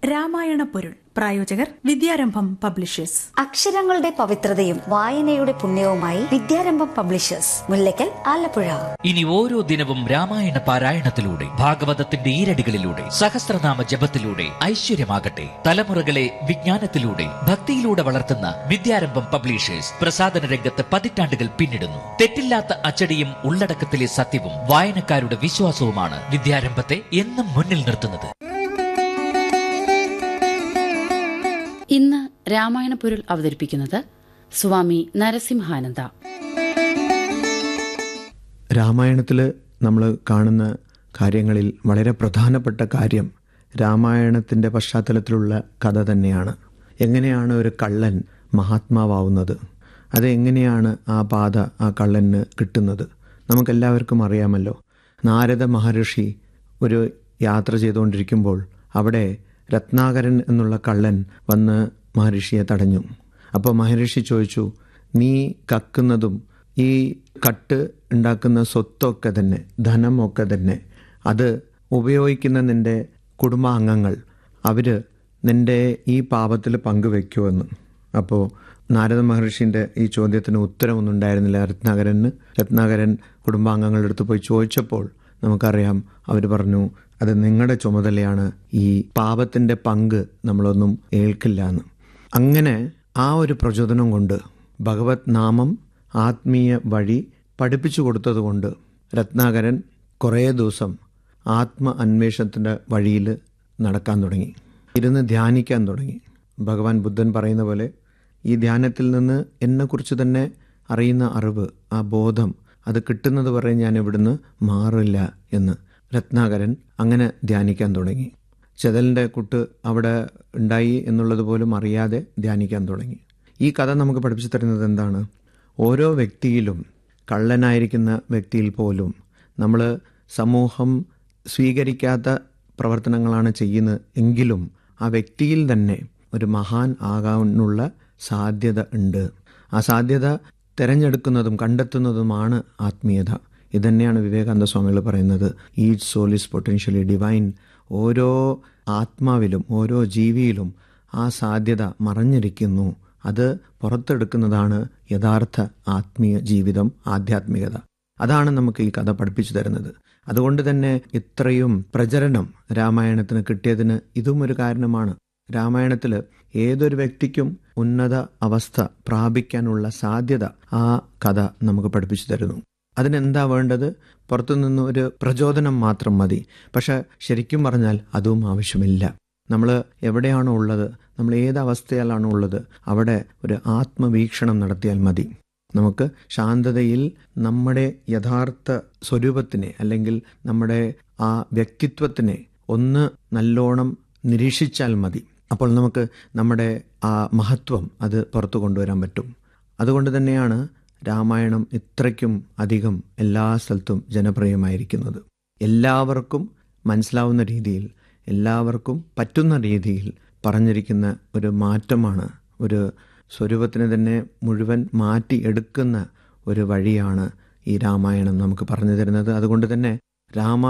രാമായണ പൊരുൾ പ്രായോജകർ വിദ്യാരംഭം പബ്ലിഷേഴ്സ് അക്ഷരങ്ങളുടെ പവിത്രതയും വായനയുടെ പുണ്യവുമായി വിദ്യാരംഭം പബ്ലിഷേഴ്സ് മുല്ലക്കൽ ആലപ്പുഴ ഇനി ഓരോ ദിനവും രാമായണ പാരായണത്തിലൂടെ ഭാഗവതത്തിന്റെ ഈരടികളിലൂടെ സഹസ്രനാമ ജപത്തിലൂടെ ഐശ്വര്യമാകട്ടെ തലമുറകളെ വിജ്ഞാനത്തിലൂടെ ഭക്തിയിലൂടെ വളർത്തുന്ന വിദ്യാരംഭം പബ്ലിഷേഴ്സ് പ്രസാദന രംഗത്ത് പതിറ്റാണ്ടുകൾ പിന്നിടുന്നു തെറ്റില്ലാത്ത അച്ചടിയും ഉള്ളടക്കത്തിലെ സത്യവും വായനക്കാരുടെ വിശ്വാസവുമാണ് വിദ്യാരംഭത്തെ എന്നും മുന്നിൽ നിർത്തുന്നത് ഇന്ന് രാമായണ പൊരുൾ അവതരിപ്പിക്കുന്നത് സ്വാമി നരസിംഹാനന്ദ രാമായണത്തിൽ നമ്മൾ കാണുന്ന കാര്യങ്ങളിൽ വളരെ പ്രധാനപ്പെട്ട കാര്യം രാമായണത്തിൻ്റെ പശ്ചാത്തലത്തിലുള്ള കഥ തന്നെയാണ് എങ്ങനെയാണ് ഒരു കള്ളൻ മഹാത്മാവാവുന്നത് അത് എങ്ങനെയാണ് ആ പാത ആ കള്ളന് കിട്ടുന്നത് നമുക്കെല്ലാവർക്കും അറിയാമല്ലോ നാരദ മഹർഷി ഒരു യാത്ര ചെയ്തുകൊണ്ടിരിക്കുമ്പോൾ അവിടെ രത്നാകരൻ എന്നുള്ള കള്ളൻ വന്ന് മഹർഷിയെ തടഞ്ഞു അപ്പോൾ മഹർഷി ചോദിച്ചു നീ കക്കുന്നതും ഈ കട്ട് ഉണ്ടാക്കുന്ന സ്വത്തൊക്കെ തന്നെ ധനമൊക്കെ തന്നെ അത് ഉപയോഗിക്കുന്ന നിന്റെ കുടുംബാംഗങ്ങൾ അവർ നിന്റെ ഈ പാപത്തിൽ പങ്കുവെക്കുമെന്ന് അപ്പോൾ നാരദ മഹർഷിൻ്റെ ഈ ചോദ്യത്തിന് ഉത്തരമൊന്നും ഉണ്ടായിരുന്നില്ല രത്നാകരന് രത്നാകരൻ കുടുംബാംഗങ്ങളുടെ അടുത്ത് പോയി ചോദിച്ചപ്പോൾ നമുക്കറിയാം അവർ പറഞ്ഞു അത് നിങ്ങളുടെ ചുമതലയാണ് ഈ പാപത്തിൻ്റെ പങ്ക് നമ്മളൊന്നും ഏൽക്കില്ല എന്ന് അങ്ങനെ ആ ഒരു പ്രചോദനം കൊണ്ട് ഭഗവത് നാമം ആത്മീയ വഴി പഠിപ്പിച്ചു കൊടുത്തതുകൊണ്ട് രത്നാകരൻ കുറേ ദിവസം ആത്മ അന്വേഷണത്തിൻ്റെ വഴിയിൽ നടക്കാൻ തുടങ്ങി ഇരുന്ന് ധ്യാനിക്കാൻ തുടങ്ങി ഭഗവാൻ ബുദ്ധൻ പറയുന്ന പോലെ ഈ ധ്യാനത്തിൽ നിന്ന് എന്നെക്കുറിച്ച് തന്നെ അറിയുന്ന അറിവ് ആ ബോധം അത് കിട്ടുന്നത് വരെ ഞാൻ ഇവിടുന്ന് മാറില്ല എന്ന് രത്നാകരൻ അങ്ങനെ ധ്യാനിക്കാൻ തുടങ്ങി ചെതലിൻ്റെ കുട്ട് അവിടെ ഉണ്ടായി എന്നുള്ളത് പോലും അറിയാതെ ധ്യാനിക്കാൻ തുടങ്ങി ഈ കഥ നമുക്ക് പഠിപ്പിച്ചു തരുന്നത് എന്താണ് ഓരോ വ്യക്തിയിലും കള്ളനായിരിക്കുന്ന വ്യക്തിയിൽ പോലും നമ്മൾ സമൂഹം സ്വീകരിക്കാത്ത പ്രവർത്തനങ്ങളാണ് ചെയ്യുന്നത് എങ്കിലും ആ വ്യക്തിയിൽ തന്നെ ഒരു മഹാൻ ആകാനുള്ള സാധ്യത ഉണ്ട് ആ സാധ്യത തിരഞ്ഞെടുക്കുന്നതും കണ്ടെത്തുന്നതുമാണ് ആത്മീയത ഇതന്നെയാണ് വിവേകാനന്ദ സ്വാമികൾ പറയുന്നത് each soul is potentially divine ഓരോ ആത്മാവിലും ഓരോ ജീവിയിലും ആ സാധ്യത മറഞ്ഞിരിക്കുന്നു അത് പുറത്തെടുക്കുന്നതാണ് യഥാർത്ഥ ആത്മീയ ജീവിതം ആധ്യാത്മികത അതാണ് നമുക്ക് ഈ കഥ പഠിപ്പിച്ചു തരുന്നത് അതുകൊണ്ട് തന്നെ ഇത്രയും പ്രചരണം രാമായണത്തിന് കിട്ടിയതിന് ഇതും ഒരു കാരണമാണ് രാമായണത്തിൽ ഏതൊരു വ്യക്തിക്കും ഉന്നത അവസ്ഥ പ്രാപിക്കാനുള്ള സാധ്യത ആ കഥ നമുക്ക് പഠിപ്പിച്ചു തരുന്നു അതിനെന്താ വേണ്ടത് പുറത്തുനിന്ന് ഒരു പ്രചോദനം മാത്രം മതി പക്ഷെ ശരിക്കും പറഞ്ഞാൽ അതും ആവശ്യമില്ല നമ്മൾ എവിടെയാണോ ഉള്ളത് നമ്മൾ ഏത് അവസ്ഥയിലാണോ ഉള്ളത് അവിടെ ഒരു ആത്മവീക്ഷണം നടത്തിയാൽ മതി നമുക്ക് ശാന്തതയിൽ നമ്മുടെ യഥാർത്ഥ സ്വരൂപത്തിനെ അല്ലെങ്കിൽ നമ്മുടെ ആ വ്യക്തിത്വത്തിനെ ഒന്ന് നല്ലോണം നിരീക്ഷിച്ചാൽ മതി അപ്പോൾ നമുക്ക് നമ്മുടെ ആ മഹത്വം അത് പുറത്തു കൊണ്ടുവരാൻ പറ്റും അതുകൊണ്ട് തന്നെയാണ് രാമായണം ഇത്രയ്ക്കും അധികം എല്ലാ സ്ഥലത്തും ജനപ്രിയമായിരിക്കുന്നത് എല്ലാവർക്കും മനസ്സിലാവുന്ന രീതിയിൽ എല്ലാവർക്കും പറ്റുന്ന രീതിയിൽ പറഞ്ഞിരിക്കുന്ന ഒരു മാറ്റമാണ് ഒരു സ്വരൂപത്തിനെ തന്നെ മുഴുവൻ മാറ്റി എടുക്കുന്ന ഒരു വഴിയാണ് ഈ രാമായണം നമുക്ക് പറഞ്ഞു തരുന്നത് അതുകൊണ്ട് തന്നെ രാമ